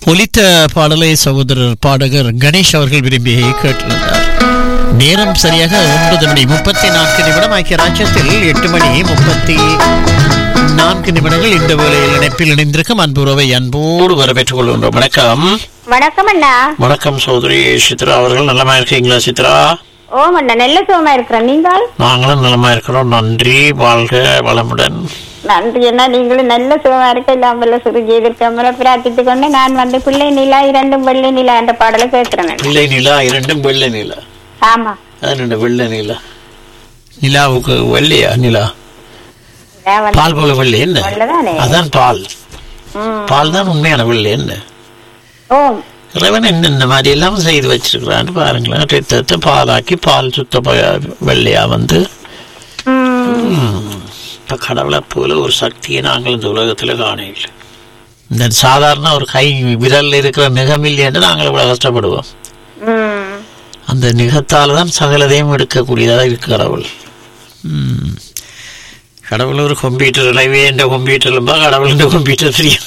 ஒலித்த பாடலை சகோதரர் பாடகர் கணேஷ் அவர்கள் விரும்பி கேட்டிருந்தார் நேரம் சரியாக ஒன்பது மணி முப்பத்தி நான்கு நிமிடம் ஆகிய ராஜ்யத்தில் எட்டு மணி முப்பத்தி நான்கு நிமிடங்கள் இந்த வேளையில் இணைப்பில் இணைந்திருக்கும் அன்புறவை அன்போடு வரவேற்றுக் கொள்கின்றோம் வணக்கம் வணக்கம் அண்ணா வணக்கம் சகோதரி சித்ரா அவர்கள் நலமா இருக்கீங்களா சித்ரா ஓம் அண்ணா நல்ல சுகமா இருக்கிறேன் நீங்கள் நாங்களும் நலமா இருக்கிறோம் நன்றி வாழ்க வளமுடன் நன்றி அண்ணா நீங்களும் நல்ல சுகமா இருக்க இல்லாமல் சுருகி எதிர்க்காமல பிரார்த்தித்துக் கொண்டு நான் வந்து பிள்ளை நிலா இரண்டும் வெள்ளை நிலா என்ற பாடலை கேட்கிறேன் அண்ணா. பிள்ளை நிலா இரண்டும் வெள்ளை நிலா ஆமா அது என்ன வெள்ளை நிலா நிலாவுக்கு வெள்ளையா நிலா நான் வந்து பால் போல வெள்ளை என்ன வெள்ளைதானே? அதான் பால் ம். பால் தான் உண்மையான வெள்ளை என்ன ஓம் இறைவன் என்ன இந்த மாதிரி எல்லாம் செய்து வச்சிருக்கிறான்னு பாருங்களேன் ரத்தத்தை பாலாக்கி பால் சுத்த ப- வெள்ளையா வந்து ம். இப்ப கடவுளை போல ஒரு சக்தியை நாங்கள் இந்த உலகத்துல காணையில் இந்த சாதாரண ஒரு கை விரல்ல இருக்கிற நிகமில் என்று நாங்கள் இவ்வளவு கஷ்டப்படுவோம் ம். அந்த நிகத்தால தான் சகலதையும் எடுக்கக்கூடியதாக இருக்கு கடவுள் ம். கடவுள் ஒரு கம்ப்யூட்டர் இளைவே என்ற கம்ப்யூட்டர் கடவுள் என்ற கம்ப்யூட்டர் தெரியும்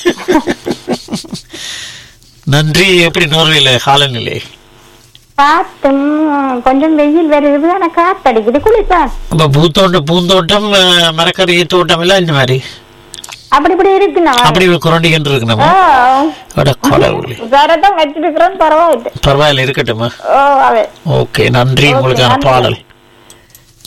நன்றி எப்படி நோர்வையில் காலநிலை காத்தும் கொஞ்சம் வெயில் வருது ஆனா காத்தடிக்குது குளிப்பா அப்ப பூத்தோட்டம் பூந்தோட்டம் அஹ், மரக்கறி தோட்டம் எல்லாம் இந்த மாதிரி அப்படி இப்படி இருக்குண்ணா அப்படி குரண்டிக்கிட்டு இருக்கு நம்ம அட கடவுளே வேறதான் வச்சிருக்கிறோம் பரவாயில்ல பரவாயில்ல இருக்கட்டுமா ஓ அவே ஓகே நன்றி Okay, உங்களுக்கான நன்றி. பாடல்